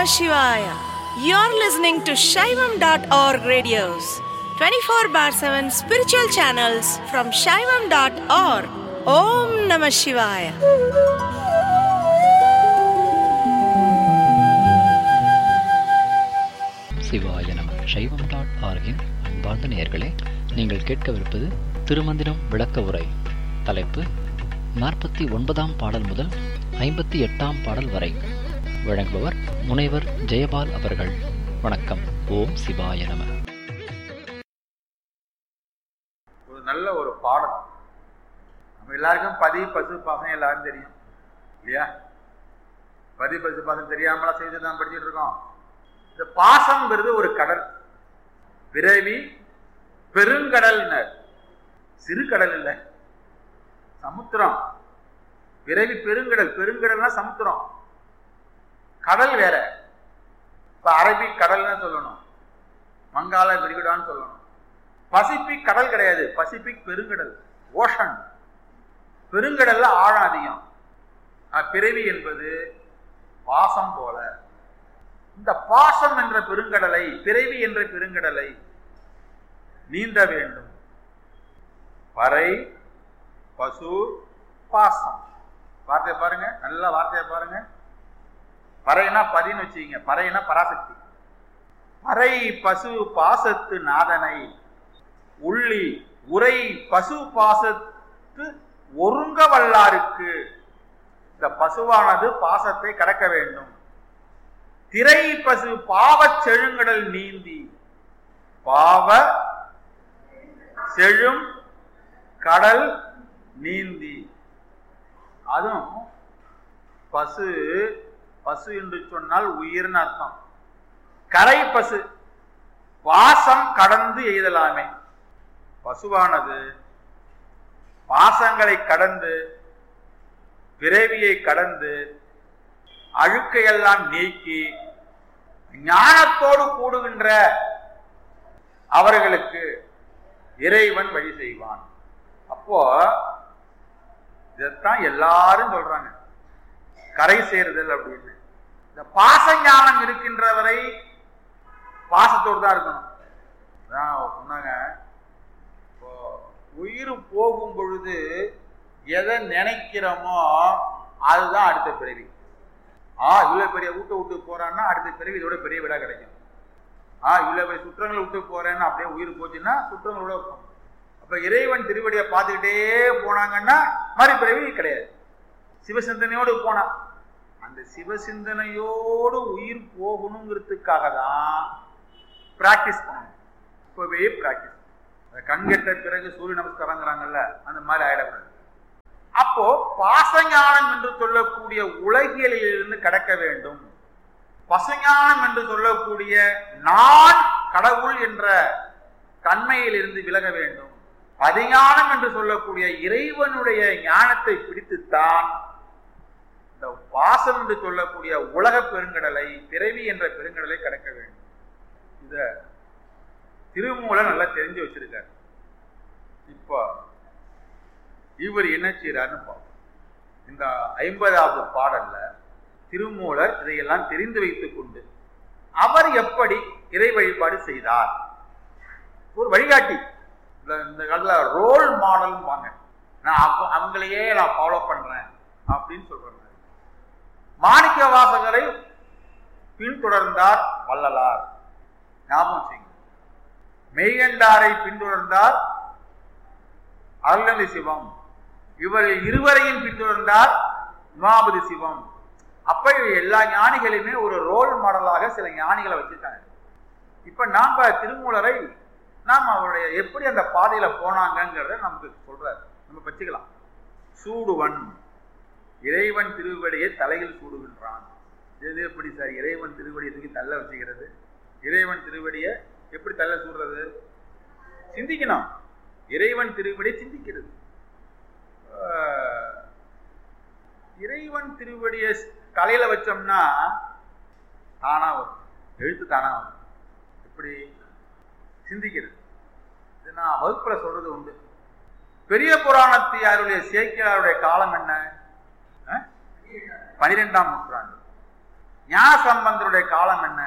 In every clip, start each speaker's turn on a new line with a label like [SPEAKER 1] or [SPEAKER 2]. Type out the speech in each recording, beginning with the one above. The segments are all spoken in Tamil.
[SPEAKER 1] Shivaya. You're listening to Shaivam.org radios, 24 bar 7 spiritual channels from Shaivam.org. Om Namah Shivaya.
[SPEAKER 2] சிவாய நம சைவம் டாட் ஆர்கின் அன்பார்ந்த நேயர்களே நீங்கள் கேட்கவிருப்பது திருமந்திரம் விளக்க உரை தலைப்பு நாற்பத்தி ஒன்பதாம் பாடல் முதல் ஐம்பத்தி எட்டாம் பாடல் வரை வழங்குபவர் முனைவர் ஜெயபால் அவர்கள் வணக்கம் ஓம் சிவாய நம
[SPEAKER 3] ஒரு நல்ல ஒரு பாடம் நம்ம எல்லாருக்கும் பதி பசு பாசம் எல்லாரும் தெரியும் இல்லையா பதி பசு பாசம் தெரியாமலா செய்து தான் படிச்சுட்டு இருக்கோம் இந்த பாசம்ங்கிறது ஒரு கடல் பிறவி பெருங்கடல்னர் சிறு கடல் இல்லை சமுத்திரம் பிறவி பெருங்கடல் பெருங்கடல்னா சமுத்திரம் கடல் வேற இப்ப அரபிக் கடல்னு சொல்லணும் வங்காள விரிகுடான்னு சொல்லணும் பசிபிக் கடல் கிடையாது பசிபிக் பெருங்கடல் ஓஷன் பெருங்கடல்ல ஆழம் அதிகம் அஹ் பிறவி என்பது பாசம் போல இந்த பாசம் என்ற பெருங்கடலை பிறவி என்ற பெருங்கடலை நீந்த வேண்டும் பறை பசு பாசம் வார்த்தையை பாருங்க நல்ல வார்த்தையை பாருங்க பறைனா பதின்னு வச்சுக்கீங்க பறைனா பராசக்தி பறை பசு பாசத்து நாதனை உள்ளி உரை பசு பாசத்து ஒருங்க வல்லாருக்கு இந்த பசுவானது பாசத்தை கடக்க வேண்டும் திரை பசு பாவச் செழுங்கடல் நீந்தி பாவ செழும் கடல் நீந்தி அதுவும் பசு பசு என்று சொன்னால் உயிர்னு அர்த்தம் கரை பசு பாசம் கடந்து எய்தலாமே பசுவானது பாசங்களை கடந்து பிறவியை கடந்து அழுக்கையெல்லாம் நீக்கி ஞானத்தோடு கூடுகின்ற அவர்களுக்கு இறைவன் வழி செய்வான் அப்போ இதைத்தான் எல்லாரும் சொல்றாங்க கரை சேருதல் அப்படின்னு இந்த பாச ஞானம் இருக்கின்றவரை பாசத்தோடு தான் இருக்கணும் அதான் சொன்னாங்க இப்போ உயிர் போகும் பொழுது எதை நினைக்கிறோமோ அதுதான் அடுத்த பிறவி ஆ இவ்வளோ பெரிய வீட்டை விட்டு போறான்னா அடுத்த பிறவி இதோட பெரிய வீடாக கிடைக்கும் ஆ இவ்வளோ பெரிய சுற்றங்களை விட்டு போறேன்னு அப்படியே உயிர் போச்சுன்னா சுற்றங்களோட இருக்கும் அப்போ இறைவன் திருவடியை பார்த்துக்கிட்டே போனாங்கன்னா மறுபிறவி கிடையாது சிவசிந்தனையோடு போனா அந்த சிவசிந்தனையோடு உயிர் போகணுங்கிறதுக்காக தான் பிராக்டிஸ் பண்ணணும் இப்போவே பிராக்டிஸ் கண்கெட்ட பிறகு சூரிய நமஸ்காரங்கிறாங்கல்ல அந்த மாதிரி ஆயிடக்கூடாது அப்போ பாசஞானம் என்று சொல்லக்கூடிய உலகியலிலிருந்து கடக்க வேண்டும் பசஞானம் என்று சொல்லக்கூடிய நான் கடவுள் என்ற தன்மையிலிருந்து விலக வேண்டும் பதிஞானம் என்று சொல்லக்கூடிய இறைவனுடைய ஞானத்தை பிடித்துத்தான் இந்த பாசம் என்று சொல்லக்கூடிய உலக பெருங்கடலை பிறவி என்ற பெருங்கடலை கடக்க வேண்டும் இத திருமூல நல்லா தெரிஞ்சு வச்சிருக்காரு இப்போ இவர் என்ன செய்யறாருன்னு பார்ப்போம் இந்த ஐம்பதாவது பாடல்ல திருமூலர் இதையெல்லாம் தெரிந்து வைத்துக் கொண்டு அவர் எப்படி இறை வழிபாடு செய்தார் ஒரு வழிகாட்டி இந்த காலத்துல ரோல் மாடல் வாங்க நான் அப்ப அவங்களையே நான் ஃபாலோ பண்றேன் அப்படின்னு சொல்றேன் மாணிக்க வாசகரை பின்தொடர்ந்தார் வள்ளலார் ஞாபகம் செய்யுங்க மெய்கண்டாரை பின்தொடர்ந்தார் அருளந்தி சிவம் இவர் இருவரையும் பின்தொடர்ந்தார் உமாபதி சிவம் அப்ப எல்லா ஞானிகளுமே ஒரு ரோல் மாடலாக சில ஞானிகளை வச்சிருக்காங்க இப்ப நாம திருமூலரை நாம் அவருடைய எப்படி அந்த பாதையில போனாங்கிறத நமக்கு சொல்றாரு நம்ம வச்சுக்கலாம் சூடுவன் இறைவன் திருவடியை தலையில் சூடுகின்றான் எது எப்படி சார் இறைவன் திருவடியை தூக்கி தள்ள வச்சுக்கிறது இறைவன் திருவடியை எப்படி தள்ள சூடுறது சிந்திக்கணும் இறைவன் திருவடி சிந்திக்கிறது இறைவன் திருவடியை தலையில வச்சோம்னா தானா வரும் எழுத்து தானா வரும் எப்படி சிந்திக்கிறது இது நான் வகுப்புல சொல்றது உண்டு பெரிய புராணத்தியாருடைய சேக்கியாருடைய காலம் என்ன பனிரெண்டாம் நூற்றாண்டு ஞான சம்பந்தருடைய காலம் என்ன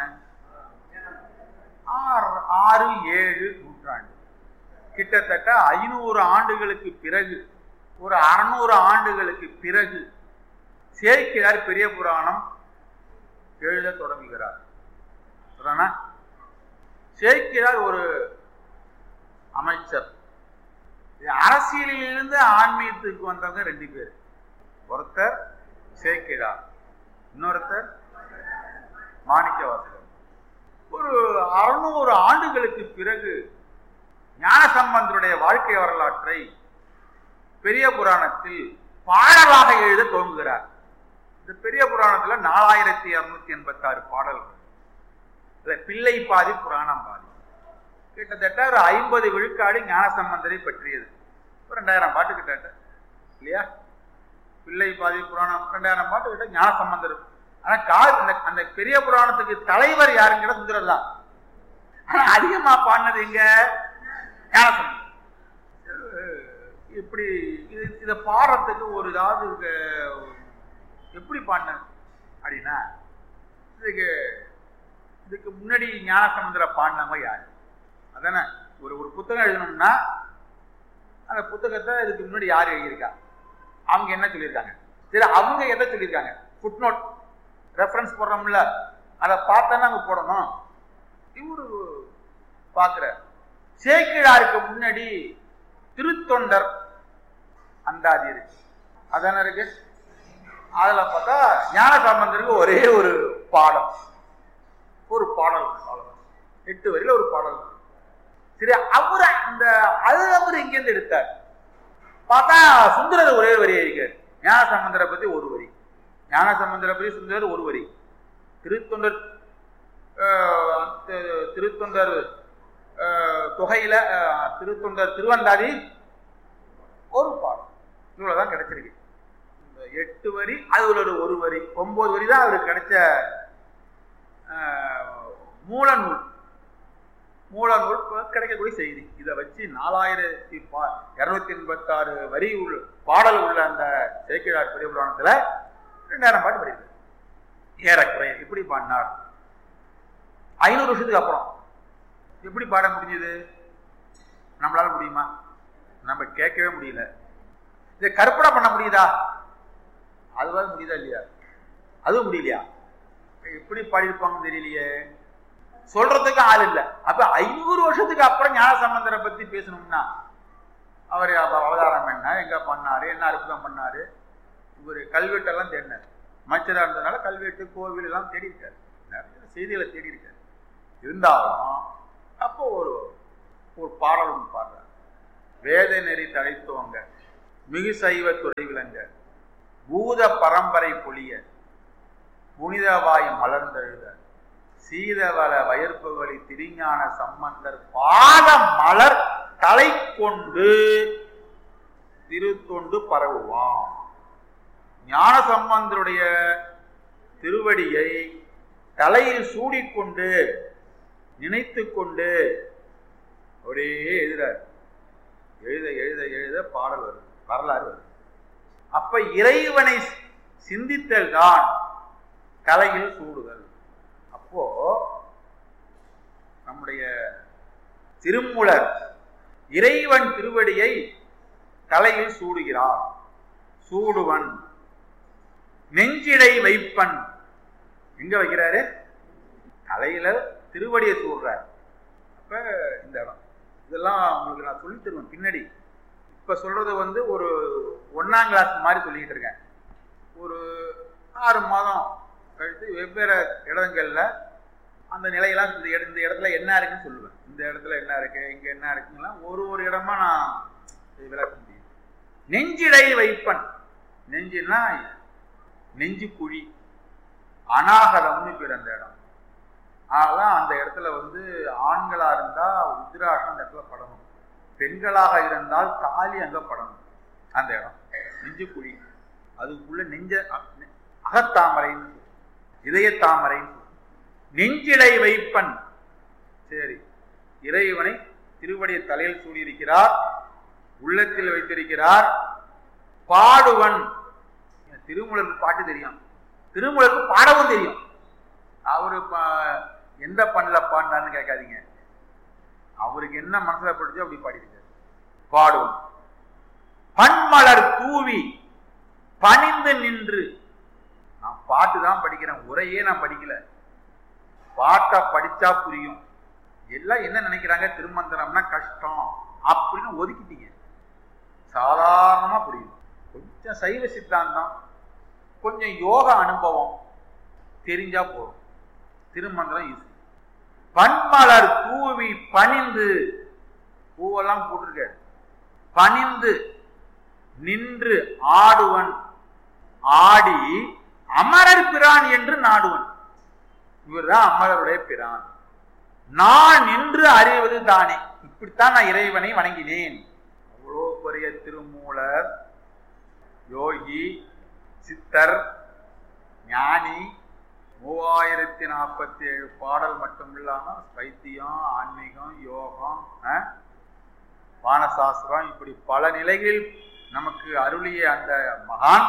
[SPEAKER 3] ஆறு ஆறு ஏழு நூற்றாண்டு கிட்டத்தட்ட ஐநூறு ஆண்டுகளுக்கு பிறகு ஒரு அறுநூறு ஆண்டுகளுக்கு பிறகு சேர்க்கிறார் பெரிய புராணம் எழுத தொடங்குகிறார் சொல்றேனா? சேர்க்கிறார் ஒரு அமைச்சர் இது அரசியலிலிருந்து ஆன்மீகத்துக்கு வந்தவங்க ரெண்டு பேர் ஒருத்தர் சேர்க்கிறார் இன்னொருத்தர் மாணிக்க வாசகர் ஒரு அறுநூறு ஆண்டுகளுக்கு பிறகு ஞானசம்பந்தருடைய வாழ்க்கை வரலாற்றை பெரிய புராணத்தில் பாடலாக எழுத துவங்குகிறார் இந்த பெரிய புராணத்துல நாலாயிரத்தி இருநூத்தி எண்பத்தி ஆறு பாடல்கள் இதுல பிள்ளை பாதி புராணம் பாதி கிட்டத்தட்ட ஒரு ஐம்பது விழுக்காடு ஞானசம்பந்தரை பற்றியது ஒரு ரெண்டாயிரம் பாட்டு கிட்ட இல்லையா பிள்ளை பாதி புராணம் ரெண்டாயிரம் பாட்டு கிட்ட ஞானசம்பந்தர் ஆனா கா அந்த அந்த பெரிய புராணத்துக்கு தலைவர் யாருங்கிற சுந்தரர் தான் ஆனா அதிகமா பாடினது எங்க ஞானசம்பந்தர் இப்படி இது இதை பாடுறதுக்கு ஒரு ஏதாவது க- எப்படி பாடின அப்படின்னா இதுக்கு இதுக்கு முன்னாடி ஞானசமுத்திர பாடினவங்க யாரு அதானே ஒரு ஒரு புத்தகம் எழுதணும்னா அந்த புத்தகத்தை இதுக்கு முன்னாடி யார் எழுதியிருக்கா அவங்க என்ன சொல்லியிருக்காங்க சரி அவங்க எதை சொல்லியிருக்காங்க ஃபுட் நோட் ரெஃபரன்ஸ் போடுறோம்ல அதை பார்த்தானே அங்கே போடணும் இவரு பார்க்குற சேக்கிழாருக்கு முன்னாடி திருத்தொண்டர் அந்தாதி இருக்கு அதானே இருக்கு அதுல பார்த்தா ஞான சம்பந்தருக்கு ஒரே ஒரு பாடம் ஒரு பாடல் அவ்வளவுதான். எட்டு வரியில ஒரு பாடல் சரி அவரு அந்த அது அவர் இங்கேருந்து எடுத்தார் பார்த்தா சுந்தரர் ஒரே வரி இருக்கார் ஞான சம்பந்தரை பத்தி ஒரு வரி ஞான சம்பந்தரை பத்தி சுந்தரர் ஒரு வரி திருத்தொண்டர் ஆஹ், தி- திருத்தொண்டர் ஆஹ், தொகையில ஆஹ், திருத்தொண்டர் திருவந்தாதி ஒரு பாடம் இவ்வளவுதான் கிடைச்சிருக்கு இந்த எட்டு வரி அதுல ஒரு ஒரு வரி ஒன்பது வரி தான் அவருக்கு கிடைச்ச ஆஹ், மூல நூல் மூல நூல் இப்ப கிடைக்கக்கூடிய செய்தி இதை வச்சு நாலாயிரத்தி பா இருநூத்தி எண்பத்தாறு வரி உள்ள பாடல் உள்ள அந்த சேக்கிழார் பெரிய புராணத்துல ரெண்டாயிரம் பாட்டு படிக்கிறது ஏறக்குறைய இப்படி பாடினார் ஐநூறு வருஷத்துக்கு அப்புறம் எப்படி பாட முடிஞ்சது நம்மளால முடியுமா நம்ம கேட்கவே முடியல இதை கற்பனை பண்ண முடியுதா அதுவாது முடியுதா இல்லையா அதுவும் முடியலையா எப்படி பாடியிருப்பாங்கன்னு தெரியலையே சொல்றதுக்கு ஆள் இல்லை அப்ப ஐநூறு வருஷத்துக்கு அப்புறம் ஞான சம்பந்தரை பத்தி பேசணும்னா அவர் அவ- அவதாரம் என்ன எங்க பண்ணாரு என்ன அற்புதம் பண்ணாரு இவர் கல்வெட்டெல்லாம் தேடினார் அமைச்சரா இருந்ததுனால கல்வெட்டு கோவில் எல்லாம் தேடி இருக்காரு நிறைய செய்திகளை தேடி இருக்காரு இருந்தாலும் அப்போ ஒரு ஒரு பாடல் ஒன்று பாடுறார் வேத நெறி தழைத்துவங்க மிகு சைவ துறை விளங்க பூத பரம்பரை பொழிய புனிதவாய் மலர்ந்தெழுத சீதவள வயற்புகளி திருஞான சம்பந்தர் பாத மலர் தலை கொண்டு திருத்தொண்டு பரவுவான் ஞான சம்பந்தருடைய திருவடியை தலையில் சூடிக்கொண்டு நினைத்து கொண்டு அப்படியே எழுதுறார் எழுத எழுத எழுத பாடல் வருது வரலாறு வருது அப்ப இறைவனை சிந்தித்தல் தான் தலையில் சூடுதல் அப்போ நம்முடைய திருமுலர் இறைவன் திருவடியை தலையில் சூடுகிறார் சூடுவன் நெஞ்சிடை வைப்பன் எங்க வைக்கிறாரு தலையில திருவடியை சூடுறார் அப்ப இந்த இடம் இதெல்லாம் உங்களுக்கு நான் சொல்லித் தருவேன் பின்னாடி இப்ப சொல்றது வந்து ஒரு ஒன்னாம் கிளாஸ் மாதிரி சொல்லிக்கிட்டு இருக்கேன் ஒரு ஆறு மாதம் கழித்து வெவ்வேறு இடங்கள்ல அந்த நிலையெல்லாம் இந்த இட- இந்த இடத்துல என்ன இருக்குன்னு சொல்லுவேன் இந்த இடத்துல என்ன இருக்கு இங்க என்ன இருக்குங்கலாம் ஒரு ஒரு இடமா நான் விளக்க முடியும் நெஞ்சிடை வைப்பன் நெஞ்சுன்னா நெஞ்சு குழி அநாகதம்னு பேர் அந்த இடம் அதெல்லாம் அந்த இடத்துல வந்து ஆண்களா இருந்தா உத்ராஷம் அந்த இடத்துல படணும் பெண்களாக இருந்தால் தாலி அங்க படணும் அந்த இடம் நெஞ்சு குழி அதுக்குள்ள நெஞ்ச அ- நெ- அகத்தாமரைன்னு சொல்லுவோம். இதயத்தாமரைன்னு சொல்லுவோம். நெஞ்சிடை வைப்பன் சரி இறைவனை திருவடியை தலையில் சூடியிருக்கிறார் உள்ளத்தில் வைத்திருக்கிறார் பாடுவன் திருமுலருக்கு பாட்டு தெரியும் திருமுலருக்கு பாடவும் தெரியும் அவரு ப- எந்த பண்ணல பாடினான்னு கேட்காதீங்க அவருக்கு என்ன மனசுல பட்டுச்சோ அப்படி பாடிருக்காரு பாடுவோம் பன்மலர் தூவி பணிந்து நின்று நான் பாட்டு தான் படிக்கிறேன் உரையே நான் படிக்கல பாட்டை படிச்சா புரியும் எல்லாம் என்ன நினைக்கிறாங்க திருமந்திரம்னா கஷ்டம் அப்படின்னு ஒதுக்கிட்டீங்க சாதாரணமா புரியும் கொஞ்சம் சைவ சித்தாந்தம் கொஞ்சம் யோக அனுபவம் தெரிஞ்சா போதும் திருமந்திரம் ஈஸி பன்மலர் தூவி பணிந்து பூவெல்லாம் போட்டிருக்க பணிந்து நின்று ஆடுவன் ஆடி அமரர் பிரான் என்று நாடுவன் இவர்தான் அமரருடைய பிரான் நான் நின்று அறிவது தானே இப்படித்தான் நான் இறைவனை வணங்கினேன் அவ்வளோ பெரிய திருமூலர் யோகி சித்தர் ஞானி மூவாயிரத்தி நாற்பத்தி ஏழு பாடல் மட்டும் இல்லாம வைத்தியம் ஆன்மீகம் யோகம் அஹ், வானசாஸ்திரம் இப்படி பல நிலைகளில் நமக்கு அருளிய அந்த மகான்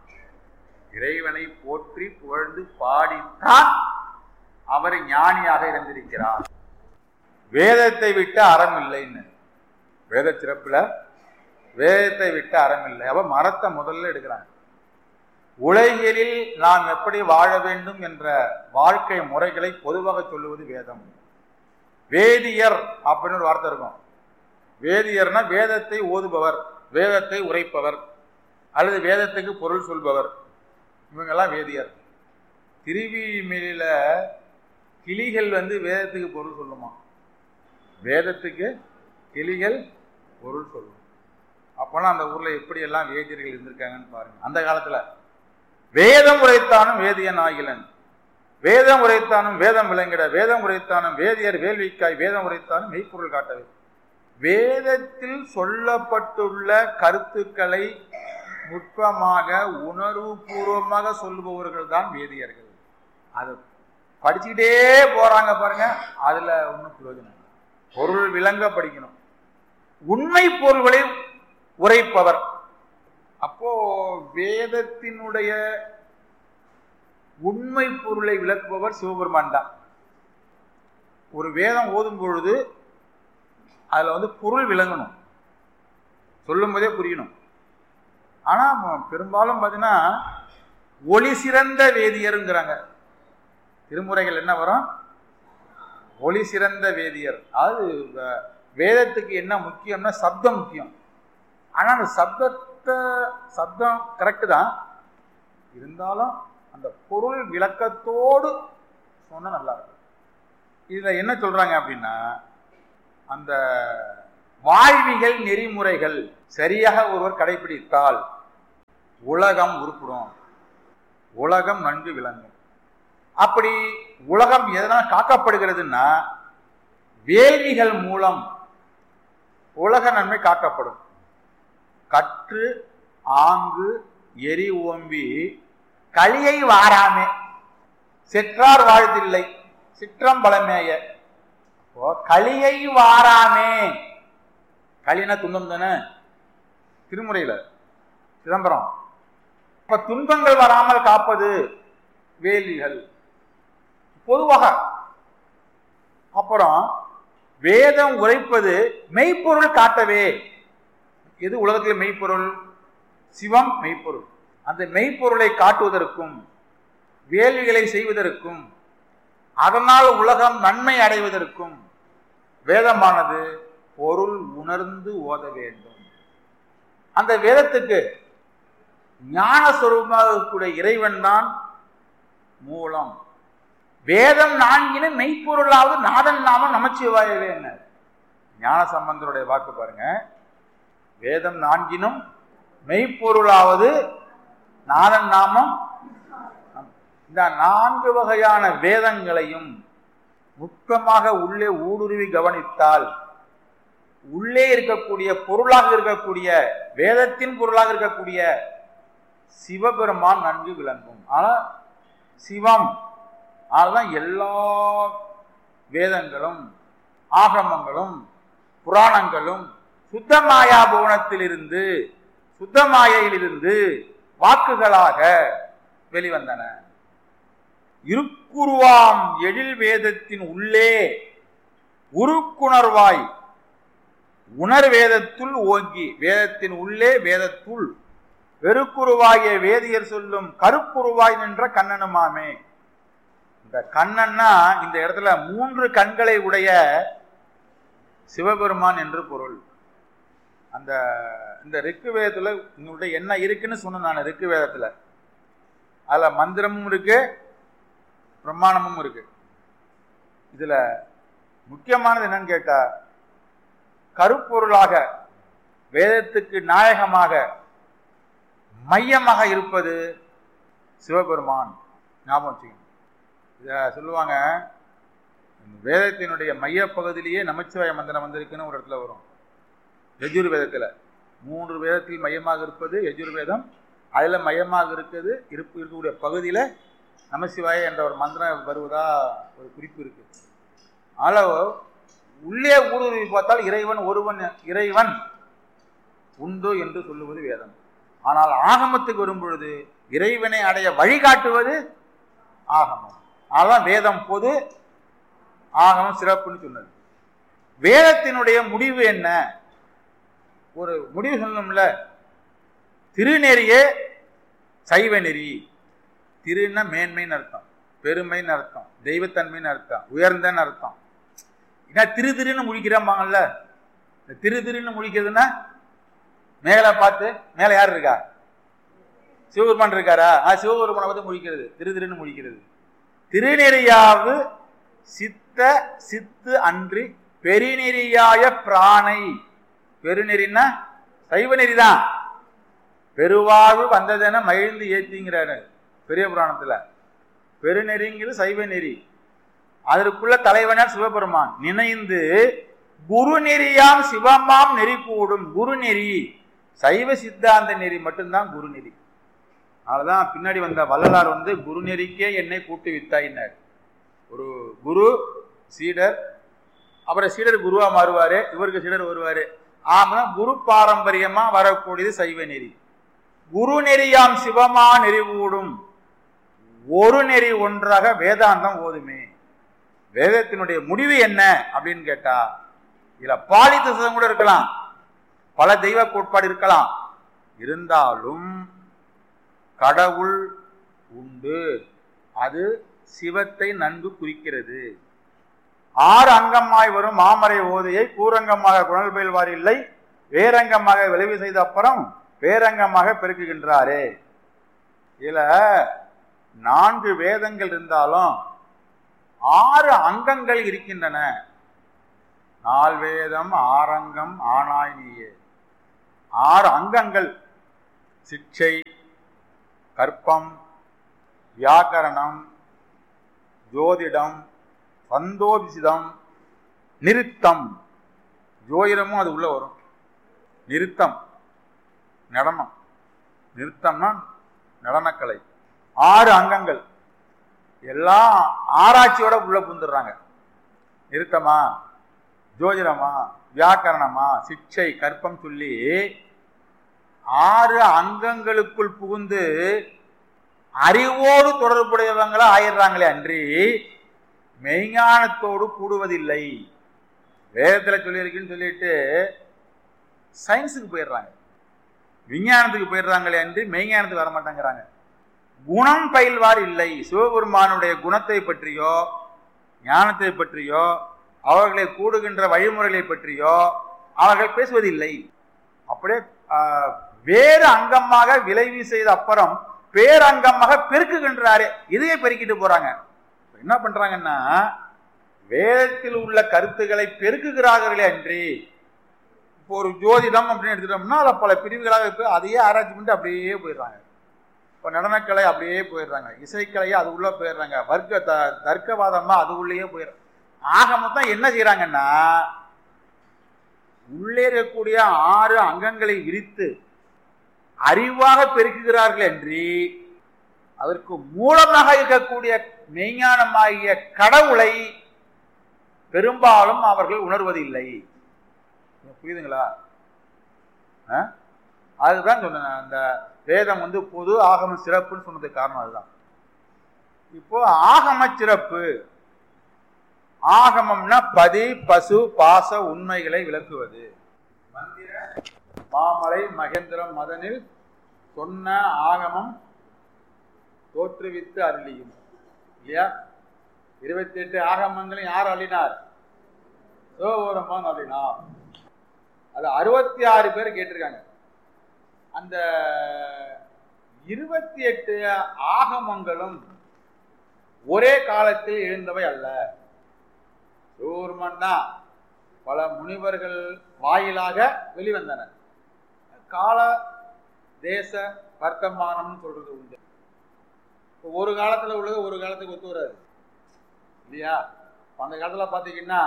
[SPEAKER 3] இறைவனை போற்றி புகழ்ந்து பாடித்தான் அவர் ஞானியாக இருந்திருக்கிறார் வேதத்தை விட்டு அறம் இல்லைன்னு வேத சிறப்புல வேதத்தை விட்டு அறம் இல்லை அவ மரத்தை முதல்ல எடுக்கிறாங்க உலகியலில் நாம் எப்படி வாழ வேண்டும் என்ற வாழ்க்கை முறைகளை பொதுவாக சொல்லுவது வேதம் வேதியர் அப்படின்னு ஒரு வார்த்தை இருக்கும் வேதியர்னா வேதத்தை ஓதுபவர் வேதத்தை உரைப்பவர் அல்லது வேதத்துக்கு பொருள் சொல்பவர் இவங்கெல்லாம் வேதியர் திருவிழிமேலில கிளிகள் வந்து வேதத்துக்கு பொருள் சொல்லுமா வேதத்துக்கு கிளிகள் பொருள் சொல்லும் அப்போலாம் அந்த ஊர்ல எப்படி எல்லாம் வேதியர்கள் இருந்திருக்காங்கன்னு பாருங்க அந்த காலத்துல வேதம் உரைத்தானும் வேதியன் ஆகிலன் வேதம் உரைத்தானும் வேதம் விளங்கிட வேதம் உரைத்தானும் வேதியர் வேள்விக்காய் வேதம் உரைத்தானும் மெய்ப்பொருள் காட்டவே வேதத்தில் சொல்லப்பட்டுள்ள கருத்துக்களை நுட்பமாக உணர்வு பூர்வமாக சொல்லுபவர்கள் தான் வேதியர்கள் அது படிச்சுக்கிட்டே போறாங்க பாருங்க அதுல ஒன்றும் பிரயோஜனம் இல்லை. பொருள் விளங்க படிக்கணும் உண்மை பொருள்களை உரைப்பவர் அப்போ வேதத்தினுடைய உண்மை பொருளை விளக்குபவர் சிவபெருமான் தான் ஒரு வேதம் ஓதும் பொழுது அதுல வந்து பொருள் விளங்கணும் சொல்லும் போதே புரியணும் ஆனா ம- பெரும்பாலும் பார்த்தீங்கன்னா ஒளி சிறந்த வேதியருங்கிறாங்க திருமுறைகள் என்ன வரும் ஒளி சிறந்த வேதியர் அதாவது வ- வேதத்துக்கு என்ன முக்கியம்னா சப்தம் முக்கியம் ஆனா அந்த சப்தத்தை சப்தம் கரெக்டு தான் இருந்தாலும் அந்த பொருள் விளக்கத்தோடு சொன்னா நல்லா இருக்கும் இதுல என்ன சொல்றாங்க அப்படின்னா அந்த வாழ்வியல் நெறிமுறைகள் சரியாக ஒருவர் கடைபிடித்தால் உலகம் உருப்படும் உலகம் நன்கு விளங்கும் அப்படி உலகம் எதனால் காக்கப்படுகிறதுன்னா வேள்விகள் மூலம் உலக நன்மை காக்கப்படும் கற்று ஆங்கு எரி ஓம்பி களியை வாராமே செற்றார் வாழ்த்தில்லை சிற்றம்பலமேய அப்போ களியை வாராமே களினா துன்பம் தானே திருமுறையில சிதம்பரம் இப்ப துன்பங்கள் வராமல் காப்பது வேலிகள் பொதுவாக அப்புறம் வேதம் உரைப்பது மெய்ப்பொருள் காட்டவே எது உலகத்தில் மெய்ப்பொருள் சிவம் மெய்ப்பொருள் அந்த மெய்ப்பொருளை காட்டுவதற்கும் வேள்விகளை செய்வதற்கும் அதனால் உலகம் நன்மை அடைவதற்கும் வேதமானது பொருள் உணர்ந்து ஓத வேண்டும் அந்த வேதத்துக்கு ஞான சொரூபமாக இருக்கக்கூடிய இறைவன் தான் மூலம் வேதம் நான்கினும் மெய்ப்பொருளாவது நாதன் நாமம் நமச்சிவாயவே என்ன ஞான சம்பந்தருடைய வாக்கு பாருங்க வேதம் நான்கினும் மெய்ப்பொருளாவது நாதன் நாமம் இந்த நான்கு வகையான வேதங்களையும் நுட்பமாக உள்ளே ஊடுருவி கவனித்தால் உள்ளே இருக்கக்கூடிய பொருளாக இருக்கக்கூடிய வேதத்தின் பொருளாக இருக்கக்கூடிய சிவபெருமான் நன்கு விளங்கும் ஆனா சிவம் அதுதான் எல்லா வேதங்களும் ஆகமங்களும் புராணங்களும் சுத்தமாயா புவனத்திலிருந்து சுத்தமாயையிலிருந்து வாக்குகளாக வெளிவந்தன இருக்குருவாம் எழில் வேதத்தின் உள்ளே உருக்குணர்வாய் உணர் வேதத்துள் ஓங்கி வேதத்தின் உள்ளே வேதத்துள் வெறுக்குருவாகிய வேதியர் சொல்லும் கருப்புருவாய் நின்ற கண்ணனுமாமே இந்த கண்ணன்னா இந்த இடத்துல மூன்று கண்களை உடைய சிவபெருமான் என்று பொருள் அந்த இந்த ரிக்கு வேதத்துல உங்களுடைய என்ன இருக்குன்னு சொன்னேன் நான் ரிக்கு வேதத்துல அதுல மந்திரமும் இருக்கு பிரமாணமும் இருக்கு இதுல முக்கியமானது என்னன்னு கேட்டா கருப்பொருளாக வேதத்துக்கு நாயகமாக மையமாக இருப்பது சிவபெருமான் ஞாபகம் வச்சுக்கணும் இத சொல்லுவாங்க வேதத்தினுடைய மையப்பகுதியிலேயே நமச்சிவாய மந்திரம் வந்திருக்குன்னு ஒரு இடத்துல வரும் யஜுர் வேதத்துல மூன்று வேதத்தில் மையமாக இருப்பது யஜுர் வேதம் அதுல மையமாக இருக்குது இருப்பு இருக்கக்கூடிய பகுதியில நமசிவாய என்ற ஒரு மந்திரம் வருவதா ஒரு குறிப்பு இருக்கு அளவு உள்ளே ஊடுருவி பார்த்தால் இறைவன் ஒருவன் இறைவன் உண்டு என்று சொல்லுவது வேதம் ஆனால் ஆகமத்துக்கு வரும் பொழுது இறைவனை அடைய வழிகாட்டுவது ஆகமம் அதான் வேதம் பொது ஆகமம் சிறப்புன்னு சொன்னது வேதத்தினுடைய முடிவு என்ன ஒரு முடிவு சொல்லணும்ல திருநெறியே சைவ நெறி திருன்னா மேன்மைன்னு அர்த்தம் பெருமைன்னு அர்த்தம் தெய்வத்தன்மைன்னு அர்த்தம் உயர்ந்தன்னு அர்த்தம் ஏன்னா திரு திருன்னு முழிக்கிறாம்பாங்கல்ல இந்த திரு திருன்னு முழிக்கிறதுன்னா மேலே பார்த்து மேலே யார் இருக்கா சிவபெருமான் இருக்காரா ஆ சிவபெருமானை பார்த்து முழிக்கிறது திரு திருன்னு முழிக்கிறது திருநெறியாவு சித்த சித்து அன்றி பெருநெறியாய பிராணை பெருநெறின்னா சைவ நெறிதான் பெருவாழ்வு வந்ததென மகிழ்ந்து ஏத்திங்கிறாரு பெரிய புராணத்துல பெருநெறிங்கிறது சைவ நெறி அதற்குள்ள தலைவனார் சிவபெருமான் நினைந்து குரு நெறியாம் சிவமாம் நெறி கூடும் குரு நெறி சைவ சித்தாந்த நெறி மட்டும்தான் குரு நெறி அதனாலதான் பின்னாடி வந்த வள்ளலார் வந்து குரு நெறிக்கே என்னை கூட்டு வித்தாயினார் ஒரு குரு சீடர் அப்புறம் சீடர் குருவா மாறுவாரு இவருக்கு சீடர் வருவாரு ஆமா குரு பாரம்பரியமா வரக்கூடியது சைவ நெறி குரு நெறியாம் சிவமா நெறி கூடும் ஒரு நெறி ஒன்றாக வேதாந்தம் ஓதுமே வேதத்தினுடைய முடிவு என்ன அப்படின்னு கேட்டா இதுல பாலித்தசம் கூட இருக்கலாம் பல தெய்வ கோட்பாடு இருக்கலாம் இருந்தாலும் கடவுள் உண்டு அது சிவத்தை நன்கு குறிக்கிறது ஆறு அங்கமாய் வரும் மாமரை ஓதையை கூரங்கமாக குணல் பயில்வார் இல்லை வேரங்கமாக விளைவு செய்த அப்புறம் வேரங்கமாக பெருக்குகின்றாரே இதுல நான்கு வேதங்கள் இருந்தாலும் ஆறு அங்கங்கள் இருக்கின்றன நால்வேதம் ஆரங்கம் ஆனாய் நீயே ஆறு அங்கங்கள் சிக்ஷை கற்பம் வியாக்கரணம் ஜோதிடம் சந்தோபிசிதம் நிறுத்தம் ஜோதிடமும் அது உள்ள வரும் நிறுத்தம் நடனம் நிறுத்தம்னா நடனக்கலை ஆறு அங்கங்கள் எல்லாம் ஆராய்ச்சியோட உள்ள புந்துடுறாங்க நிறுத்தமா ஜோதிடமா வியாக்கரணமா சிக்ஷை கற்பம் சொல்லி ஆறு அங்கங்களுக்குள் புகுந்து அறிவோடு தொடர்புடையவங்களா ஆயிடுறாங்களே அன்றி மெய்ஞானத்தோடு கூடுவதில்லை வேதத்தில் சொல்லியிருக்குன்னு சொல்லிட்டு சயின்ஸுக்கு போயிடுறாங்க விஞ்ஞானத்துக்கு போயிடுறாங்களே அன்றி மெய்ஞானத்துக்கு வர மாட்டேங்கிறாங்க குணம் பயில்வார் இல்லை சிவபெருமானுடைய குணத்தை பற்றியோ ஞானத்தை பற்றியோ அவர்களை கூடுகின்ற வழிமுறைகளை பற்றியோ அவர்கள் பேசுவதில்லை அப்படியே ஆஹ், வேறு அங்கமாக விளைவு செய்த அப்புறம் பேரங்கமாக பெருக்குகின்றாரே இதையே பெருக்கிட்டு போறாங்க இப்ப என்ன பண்றாங்கன்னா வேதத்தில் உள்ள கருத்துக்களை பெருக்குகிறார்களே அன்றி இப்போ ஒரு ஜோதிடம் அப்படின்னு எடுத்துட்டோம்னா அதில் பல பிரிவுகளாக இருக்கு அதையே ஆராய்ச்சி பண்ணிட்டு அப்படியே போயிடுறாங்க இப்போ நடனக்கலை அப்படியே போயிடுறாங்க இசைக்கலையே அது உள்ள போயிடுறாங்க வர்க்க த தர்க்கவாதமா அது உள்ளேயே போயிடுறாங்க ஆக மொத்தம் என்ன செய்யறாங்கன்னா உள்ளே இருக்கக்கூடிய ஆறு அங்கங்களை விரித்து அறிவாக பெருக்குகிறார்கள் என்று அதற்கு மூலமாக இருக்கக்கூடிய மெய்ஞானமாகிய கடவுளை பெரும்பாலும் அவர்கள் உணர்வதில்லை புரியுதுங்களா ஆ? அதுதான் சொன்னேன் அந்த வேதம் வந்து பொது ஆகம சிறப்புன்னு சொன்னதுக்கு காரணம் அதுதான் இப்போ ஆகம சிறப்பு ஆகமம்னா பதி பசு பாச உண்மைகளை விளக்குவது மந்திர மாமலை மகேந்திரம் மதனில் சொன்ன ஆகமம் தோற்றுவித்து அருளியும் இல்லையா இருபத்தி எட்டு ஆகமங்களும் யார் அள்ளினார் சிவபெருமான் அள்ளினார் அது அறுபத்தி ஆறு பேர் கேட்டிருக்காங்க அந்த இருபத்தி எட்டு ஆகமங்களும் ஒரே காலத்தில் எழுந்தவை அல்ல சிவபெருமான் தான் பல முனிவர்கள் வாயிலாக வெளிவந்தன கால தேச வர்த்தமானம்னு சொல்றது உண்டு இப்போ ஒரு காலத்துல உள்ளது ஒரு காலத்துக்கு ஒத்து வராது இல்லையா இப்ப அந்த காலத்துல பாத்தீங்கன்னா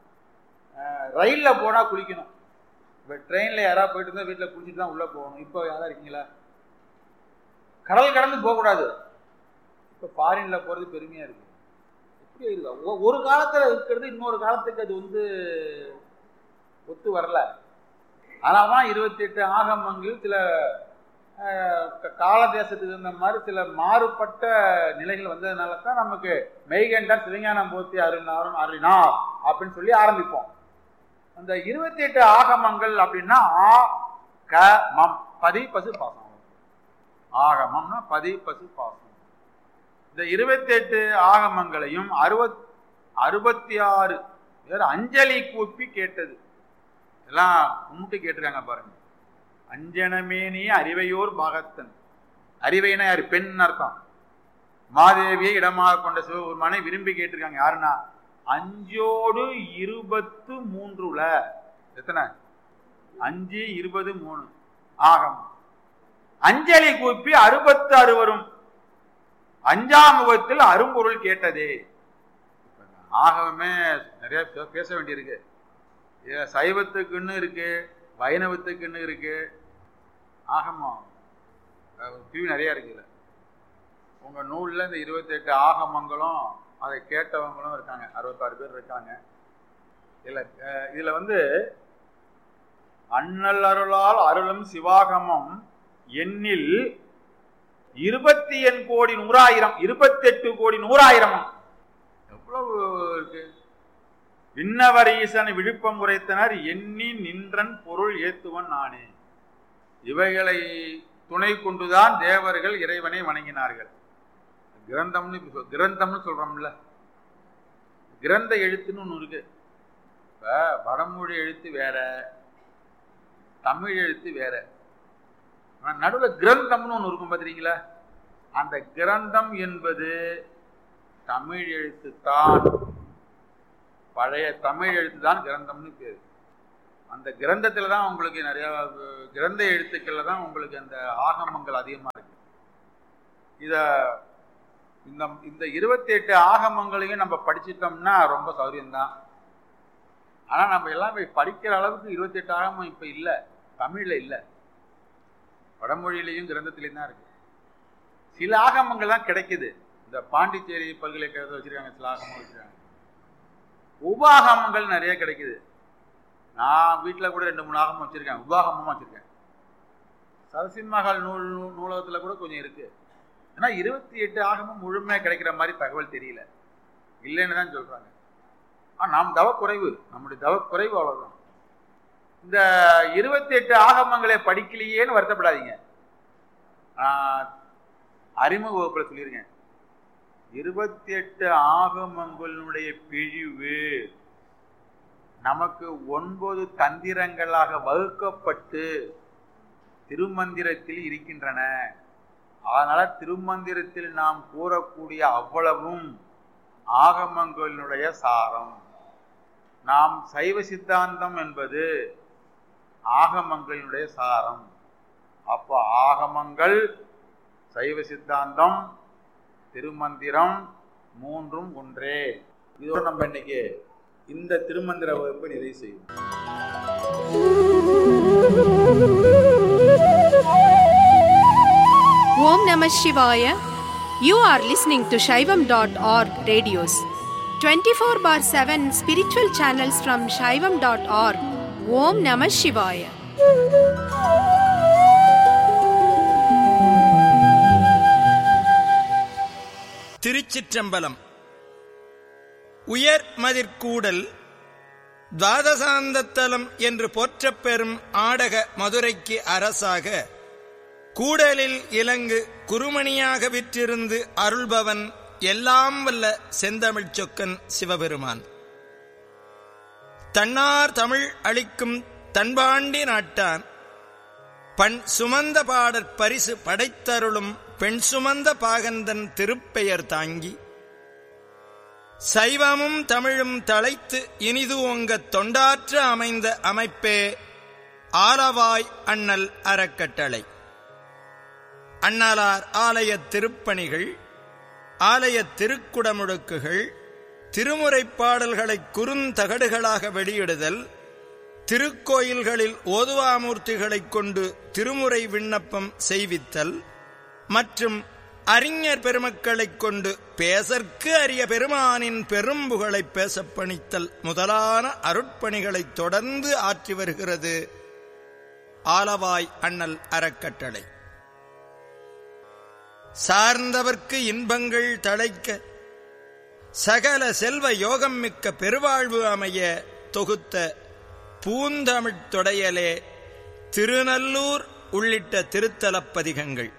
[SPEAKER 3] ரயிலில் போனா குளிக்கணும் இப்போ ட்ரெயினில் யாராவது போயிட்டு இருந்தால் வீட்டில் குளிச்சுட்டு தான் உள்ளே போகணும் இப்போ யாராவது இருக்கீங்களா கடல் கடந்து போகக்கூடாது இப்போ ஃபாரினில் போகிறது பெருமையாக இருக்குது எப்படி இருக்கா ஒ- ஒரு காலத்தில் இருக்கிறது இன்னொரு காலத்துக்கு அது வந்து ஒத்து வரல அதனால தான் இருபத்தி எட்டு ஆகமங்கள் சில அஹ், க- கால தேசத்துக்கு இருந்த மாதிரி சில மாறுபட்ட நிலைகள் வந்ததுனால தான் நமக்கு மெய்கண்டார் சிவஞானம் போத்தி அருணாரும் அருணார் அப்படின்னு சொல்லி ஆரம்பிப்போம் அந்த இருபத்தி எட்டு ஆகமங்கள் அப்படின்னா ஆ க மம் பதி பசு பாசம் ஆகமம்னா பதி பசு பாசம் இந்த இருபத்தி எட்டு ஆகமங்களையும் அறுபத் அறுபத்தி ஆறு பேர் அஞ்சலி கூப்பி கேட்டது எல்லாம் கும்பிட்டு கேட்டிருக்காங்க பாருங்க அஞ்சனமேனி அறிவையோர் பாகத்தன் அறிவைனா யார் பெண் அர்த்தம் மாதேவியை இடமாக கொண்ட சிவபெருமானை விரும்பி கேட்டிருக்காங்க யாருன்னா அஞ்சோடு இருபத்து மூன்றுல எத்தனை அஞ்சு இருபது மூணு ஆகம் அஞ்சலி கூப்பி அறுபத்து அறுவரும் அஞ்சாம் முகத்தில் அரும்பொருள் கேட்டதே ஆகவே நிறைய பே- பேச வேண்டியிருக்கு இதுல சைவத்துக்குன்னு இருக்கு வைணவத்துக்குன்னு இருக்கு ஆகமம் அஹ் பிரிவு நிறைய இருக்கு இதுல உங்க நூல்ல இந்த இருபத்தெட்டு ஆகமங்களும் அதை கேட்டவங்களும் இருக்காங்க அறுபத்தாறு பேர் இருக்காங்க இல்ல அஹ் இதுல வந்து அண்ணல் அருளால் அருளும் சிவாகமம் எண்ணில் இருபத்தி எண் கோடி நூறாயிரம் இருபத்தெட்டு கோடி நூறாயிரம் எவ்வளவு இருக்கு விண்ணவரீசன் விழுப்பம் உரைத்தனர் எண்ணி நின்றன் பொருள் ஏத்துவன் நானே இவைகளை துணை கொண்டுதான் தேவர்கள் இறைவனை வணங்கினார்கள் கிரந்தம்னு இப்ப சொல்- கிரந்தம்னு சொல்றோம்ல கிரந்த எழுத்துன்னு ஒன்று இருக்கு இப்ப வடமொழி எழுத்து வேற தமிழ் எழுத்து வேற நடுவில் கிரந்தம்னு ஒன்று இருக்கும் பார்த்துறீங்களா அந்த கிரந்தம் என்பது தமிழ் எழுத்து தான் பழைய தமிழ் எழுத்து தான் கிரந்தம்னு பேர் அந்த கிரந்தத்தில் தான் உங்களுக்கு நிறைய அஹ், கிரந்த எழுத்துக்கள்ல தான் உங்களுக்கு அந்த ஆகமங்கள் அதிகமாக இருக்கு இத இந்த இந்த இருபத்தி எட்டு ஆகமங்களையும் நம்ம படிச்சிட்டோம்னா ரொம்ப சௌரியம்தான் ஆனால் நம்ம எல்லாம் போய் படிக்கிற அளவுக்கு இருபத்தி எட்டு ஆகமம் இப்போ இல்லை தமிழில் இல்லை வடமொழியிலையும் கிரந்தத்திலையும் தான் இருக்கு சில ஆகமங்கள் தான் கிடைக்குது இந்த பாண்டிச்சேரி பல்கலைக்கழகத்தை வச்சிருக்காங்க சில ஆகமம் வச்சிருக்காங்க உபாகமங்கள் நிறைய கிடைக்குது நான் வீட்டில் கூட ரெண்டு மூணு ஆகமம் வச்சிருக்கேன் உபாகமமாக வச்சிருக்கேன் சரசிம்மகால் நூல் நூ- நூலகத்துல கூட கொஞ்சம் இருக்கு ஏன்னா இருபத்தி எட்டு ஆகமும் முழுமையாக கிடைக்கிற மாதிரி தகவல் தெரியல இல்லைன்னு தான் சொல்றாங்க ஆ நாம் தவக்குறைவு நம்முடைய தவக்குறைவு அவ்வளவுதான் இந்த இருபத்தி எட்டு ஆகமங்களை படிக்கலையேன்னு வருத்தப்படாதீங்க ஆஹ், அறிமுக வகுப்புல சொல்லியிருக்கேன் இருபத்தி எட்டு ஆகமங்களுடைய பிழிவு நமக்கு ஒன்பது தந்திரங்களாக வகுக்கப்பட்டு திருமந்திரத்தில் இருக்கின்றன அதனால திருமந்திரத்தில் நாம் கூறக்கூடிய அவ்வளவும் ஆகமங்களினுடைய சாரம் நாம் சைவ சித்தாந்தம் என்பது ஆகமங்களினுடைய சாரம் அப்போ ஆகமங்கள் சைவ சித்தாந்தம் திருமந்திரம் மூன்றும் ஒன்றே இதோட நம்ம இன்னைக்கு இந்த திருமந்திர வகுப்பை நிறைவு செய்வோம்
[SPEAKER 1] Om Namah Shivaya. You are listening to Shaivam.org radios. 24 bar 7 spiritual channels from Shaivam.org. Om Namah Shivaya.
[SPEAKER 4] திருச்சிற்றம்பலம் உயர் மதிர்கூடல் துவாதசாந்தத்தலம் என்று போற்றப் பெறும் ஆடக மதுரைக்கு அரசாக கூடலில் இலங்கு குருமணியாக விற்றிருந்து அருள்பவன் எல்லாம் வல்ல செந்தமிழ்ச் சொக்கன் சிவபெருமான் தன்னார் தமிழ் அளிக்கும் தன்பாண்டி நாட்டான் பண் சுமந்த பாடற் பரிசு படைத்தருளும் பெண் சுமந்த பாகந்தன் திருப்பெயர் தாங்கி சைவமும் தமிழும் தழைத்து இனிது ஓங்கத் தொண்டாற்ற அமைந்த அமைப்பே ஆலவாய் அண்ணல் அறக்கட்டளை அண்ணலார் ஆலய திருப்பணிகள் ஆலய திருக்குடமுழுக்குகள் திருமுறைப் பாடல்களை குறுந்தகடுகளாக வெளியிடுதல் திருக்கோயில்களில் ஓதுவாமூர்த்திகளைக் கொண்டு திருமுறை விண்ணப்பம் செய்வித்தல் மற்றும் அறிஞர் பெருமக்களைக் கொண்டு பேசற்கு அரிய பெருமானின் பெரும்புகளை பேசப் பணித்தல் முதலான அருட்பணிகளை தொடர்ந்து ஆற்றி வருகிறது ஆலவாய் அண்ணல் அறக்கட்டளை சார்ந்தவர்க்கு இன்பங்கள் தழைக்க சகல செல்வ யோகம் மிக்க பெருவாழ்வு அமைய தொகுத்த பூந்தமிழ்த் தொடையலே திருநல்லூர் உள்ளிட்ட திருத்தலப்பதிகங்கள்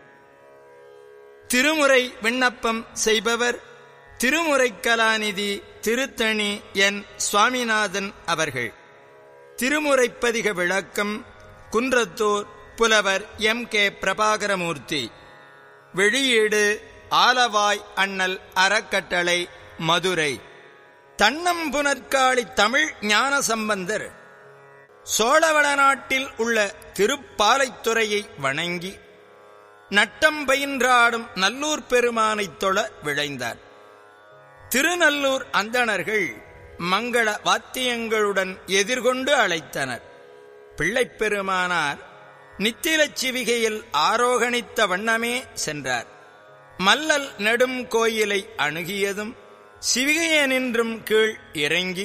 [SPEAKER 4] திருமுறை விண்ணப்பம் செய்பவர் திருமுறை கலாநிதி திருத்தணி என் சுவாமிநாதன் அவர்கள் திருமுறைப்பதிக விளக்கம் குன்றத்தூர் புலவர் எம் கே பிரபாகரமூர்த்தி வெளியீடு ஆலவாய் அண்ணல் அறக்கட்டளை மதுரை தன்னம்புனற்காளி தமிழ் ஞான சம்பந்தர் சோழவள நாட்டில் உள்ள திருப்பாலைத்துறையை வணங்கி நட்டம் பயின்றாடும் நல்லூர் பெருமானைத் தொழ விழைந்தார் திருநல்லூர் அந்தணர்கள் மங்கள வாத்தியங்களுடன் எதிர்கொண்டு அழைத்தனர் பிள்ளைப் பெருமானார் நித்திலச் சிவிகையில் ஆரோகணித்த வண்ணமே சென்றார் மல்லல் நெடும் கோயிலை அணுகியதும் சிவிகையனின்றும் கீழ் இறங்கி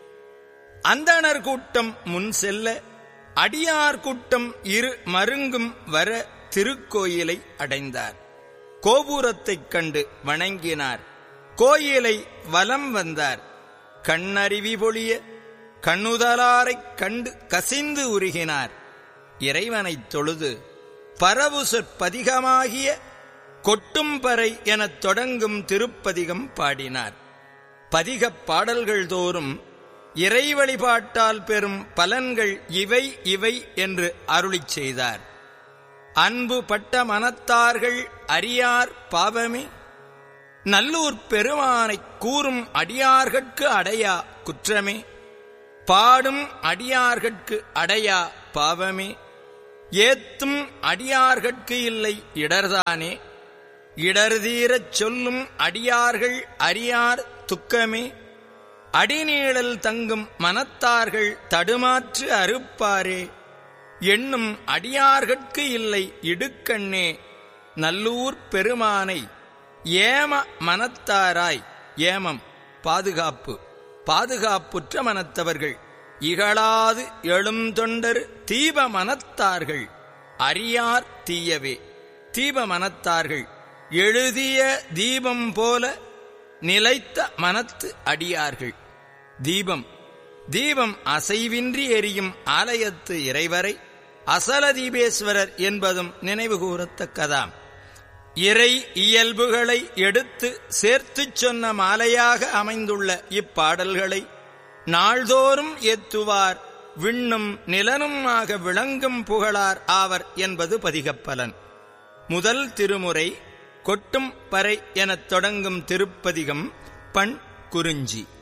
[SPEAKER 4] அந்தணர் கூட்டம் முன் செல்ல அடியார் கூட்டம் இரு மருங்கும் வர திருக்கோயிலை அடைந்தார் கோபுரத்தைக் கண்டு வணங்கினார் கோயிலை வலம் வந்தார் கண்ணருவி பொழிய கண்ணுதலாரைக் கண்டு கசிந்து உருகினார் இறைவனைத் தொழுது பரவு சொற்பதிகமாகிய கொட்டும்பறை எனத் தொடங்கும் திருப்பதிகம் பாடினார் பதிகப் பாடல்கள் தோறும் இறை வழிபாட்டால் பெறும் பலன்கள் இவை இவை என்று அருளிச் செய்தார் அன்பு பட்ட மனத்தார்கள் அறியார் பாவமே நல்லூர் பெருமானைக் கூறும் அடியார்கட்கு அடையா குற்றமே பாடும் அடியார்கட்கு அடையா பாவமே ஏத்தும் அடியார்கட்கு இல்லை இடர்தானே இடர்தீரச் சொல்லும் அடியார்கள் அறியார் துக்கமே அடிநீழல் தங்கும் மனத்தார்கள் தடுமாற்று அறுப்பாரே எண்ணும் அடியார்கட்கு இல்லை இடுக்கண்ணே நல்லூர் பெருமானை ஏம மனத்தாராய் ஏமம் பாதுகாப்பு பாதுகாப்புற்ற மனத்தவர்கள் இகழாது எழும் தொண்டர் தீப மனத்தார்கள் அறியார் தீயவே தீப மனத்தார்கள் எழுதிய தீபம் போல நிலைத்த மனத்து அடியார்கள் தீபம் தீபம் அசைவின்றி எரியும் ஆலயத்து இறைவரை அசல தீபேஸ்வரர் என்பதும் நினைவு கூறத்தக்கதாம் இறை இயல்புகளை எடுத்து சேர்த்துச் சொன்ன மாலையாக அமைந்துள்ள இப்பாடல்களை நாள்தோறும் ஏத்துவார் விண்ணும் நிலனுமாக விளங்கும் புகழார் ஆவர் என்பது பதிகப்பலன் முதல் திருமுறை கொட்டும் பறை எனத் தொடங்கும் திருப்பதிகம் பண் குறிஞ்சி